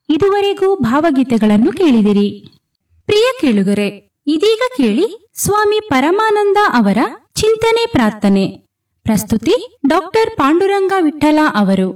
ಇದುವರೆಗೂ ಭಾವಗೀತೆಗಳನ್ನು ಕೇಳಿದಿರಿ ಪ್ರಿಯ ಕೇಳುಗರೆ ಇದೀಗ ಕೇಳಿ ಸ್ವಾಮಿ ಪರಮಾನಂದ ಅವರ ಚಿಂತನೆ ಪ್ರಾರ್ಥನೆ ಪ್ರಸ್ತುತಿ ಡಾಕ್ಟರ್ ಪಾಂಡುರಂಗ ವಿಠಲ ಅವರು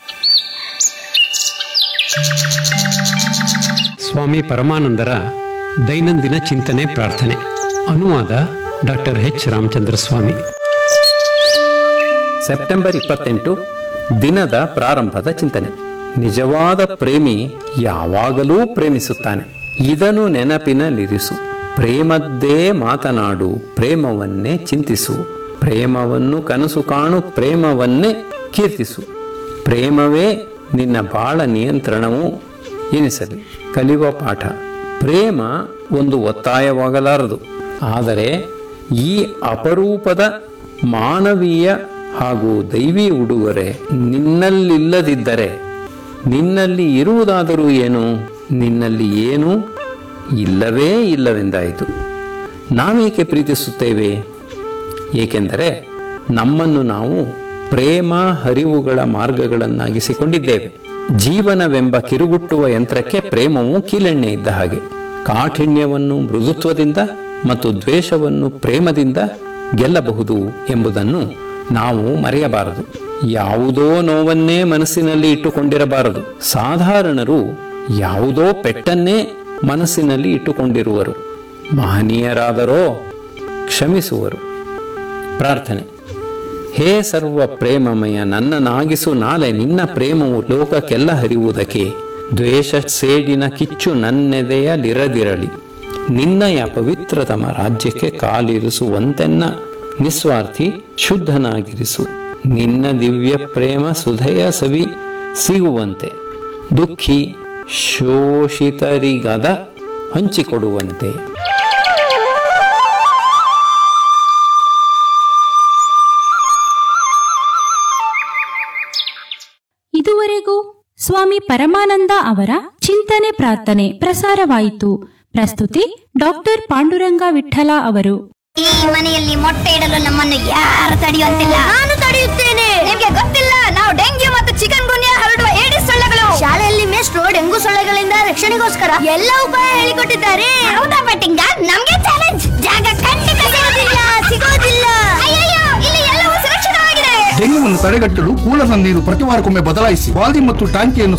ಸ್ವಾಮಿ ಪರಮಾನಂದರ ದೈನಂದಿನ ಚಿಂತನೆ ಪ್ರಾರ್ಥನೆ ಅನುವಾದ doctor H Ramachandra Swamy September ಇಪ್ಪತ್ತೆಂಟು ದಿನದ ಪ್ರಾರಂಭದ ಚಿಂತನೆ ನಿಜವಾದ ಪ್ರೇಮಿ ಯಾವಾಗಲೂ ಪ್ರೇಮಿಸುತ್ತಾನೆ ಇದನ್ನು ನೆನಪಿನಲ್ಲಿರಿಸು ಪ್ರೇಮದ್ದೇ ಮಾತನಾಡು ಪ್ರೇಮವನ್ನೇ ಚಿಂತಿಸು ಪ್ರೇಮವನ್ನು ಕನಸು ಕಾಣು ಪ್ರೇಮವನ್ನೇ ಕೀರ್ತಿಸು ಪ್ರೇಮವೇ ನಿನ್ನ ಬಾಳ ನಿಯಂತ್ರಣವು ಎನಿಸಲಿ ಕಲಿಯುವ ಪಾಠ ಪ್ರೇಮ ಒಂದು ಒತ್ತಾಯವಾಗಲಾರದು ಆದರೆ ಈ ಅಪರೂಪದ ಮಾನವೀಯ ಹಾಗೂ ದೈವಿ ಉಡುಗೊರೆ ನಿನ್ನಲ್ಲಿಲ್ಲದಿದ್ದರೆ ನಿನ್ನಲ್ಲಿ ಇರುವುದಾದರೂ ಏನು ನಿನ್ನಲ್ಲಿ ಏನು ಇಲ್ಲವೇ ಇಲ್ಲವೆಂದಾಯಿತು ನಾವೇಕೆ ಪ್ರೀತಿಸುತ್ತೇವೆ ಏಕೆಂದರೆ ನಮ್ಮನ್ನು ನಾವು ಪ್ರೇಮ ಹರಿವುಗಳ ಮಾರ್ಗಗಳನ್ನಾಗಿಸಿಕೊಂಡಿದ್ದೇವೆ ಜೀವನವೆಂಬ ಕಿರುಗುಟ್ಟುವ ಯಂತ್ರಕ್ಕೆ ಪ್ರೇಮವು ಕೀಲೆಣ್ಣೆ ಇದ್ದ ಹಾಗೆ ಕಾಠಿಣ್ಯವನ್ನು ಮೃದುತ್ವದಿಂದ ಮತ್ತು ದ್ವೇಷವನ್ನು ಪ್ರೇಮದಿಂದ ಗೆಲ್ಲಬಹುದು ಎಂಬುದನ್ನು ನಾವು ಮರೆಯಬಾರದು ಯಾವುದೋ ನೋವನ್ನೇ ಮನಸ್ಸಿನಲ್ಲಿ ಇಟ್ಟುಕೊಂಡಿರಬಾರದು ಸಾಧಾರಣರು ಯಾವುದೋ ಪೆಟ್ಟನ್ನೇ ಮನಸ್ಸಿನಲ್ಲಿ ಇಟ್ಟುಕೊಂಡಿರುವರು ಮಹನೀಯರಾದರೋ ಕ್ಷಮಿಸುವರು ಪ್ರಾರ್ಥನೆ ಹೇ ಸರ್ವ ಪ್ರೇಮಮಯ ನನ್ನನಾಗಿಸು ನಾಳೆ ನಿನ್ನ ಪ್ರೇಮವು ಲೋಕಕ್ಕೆಲ್ಲ ಹರಿಯುವುದಕ್ಕೆ ದ್ವೇಷ ಸೇಡಿನ ಕಿಚ್ಚು ನನ್ನೆದೆಯಲಿರದಿರಲಿ ನಿನ್ನಯ ಪವಿತ್ರತಮ ರಾಜ್ಯಕ್ಕೆ ಕಾಲಿರಿಸುವಂತೆನ್ನ ನಿಸ್ವಾರ್ಥಿ ಶುದ್ಧನಾಗಿರಿಸು ನಿನ್ನ ದಿವ್ಯ ಪ್ರೇಮ ಸುಧೆಯ ಸವಿ ಸಿಗುವಂತೆ ದುಃಖಿ ಶೋಷಿತರಿಗದ ಹಂಚಿಕೊಡುವಂತೆ ಇದುವರೆಗೂ ಸ್ವಾಮಿ ಪರಮಾನಂದ ಅವರ ಚಿಂತನೆ ಪ್ರಾರ್ಥನೆ ಪ್ರಸಾರವಾಯಿತು ಪ್ರಸ್ತುತಿ ಡಾಕ್ಟರ್ ಪಾಂಡುರಂಗ ವಿಠಲ ಅವರು ಈ ಮನೆಯಲ್ಲಿ ಮೊಟ್ಟೆ ಇಡಲು ನಮ್ಮನ್ನು ಯಾರು ತಡೆಯುವಂತಿಲ್ಲ ನಾನು ತಡೆಯುತ್ತೇನೆ ನಿಮ್ಗೆ ಗೊತ್ತಿಲ್ಲ ನಾವು ಡೆಂಗ್ಯೂ ಮತ್ತು ಚಿಕನ್ ಗುನ್ಯಾ ಹರಡುವ ಏಡಿಸ್ ಸೊಳ್ಳೆಗಳು ಶಾಲೆಯಲ್ಲಿ ಮೇಷ್ಟ್ರು ಡೆಂಗು ಸೊಳ್ಳೆಗಳಿಂದ ರಕ್ಷಣೆಗೋಸ್ಕರ ಎಲ್ಲ ಉಪಾಯ ಹೇಳಿಕೊಟ್ಟಿದ್ದಾರೆ ಹೌದಾ ಬಟ್ಟಿಂಗ ನಮ್ಗೆ ಚಾಲೆಂಜ್ ಜಾಗ ಖಂಡಿತ ಸಿಗೋದಿಲ್ಲ ಸಿಗೋದಿಲ್ಲ ಅಯ್ಯಯ್ಯೋ ಇಲ್ಲಿ ಎಲ್ಲವೂ ಸುರಕ್ಷಿತವಾಗಿದೆ ಡೆಂಗ್ಯೂವನ್ನು ತಡೆಗಟ್ಟಲು ಕೂಲದ ನೀರು ಪ್ರತಿ ವಾರಕ್ಕೊಮ್ಮೆ ಬದಲಾಯಿಸಿ ವಾಲ್ದಿ ಮತ್ತು ಟಾಂಕಿಯನ್ನು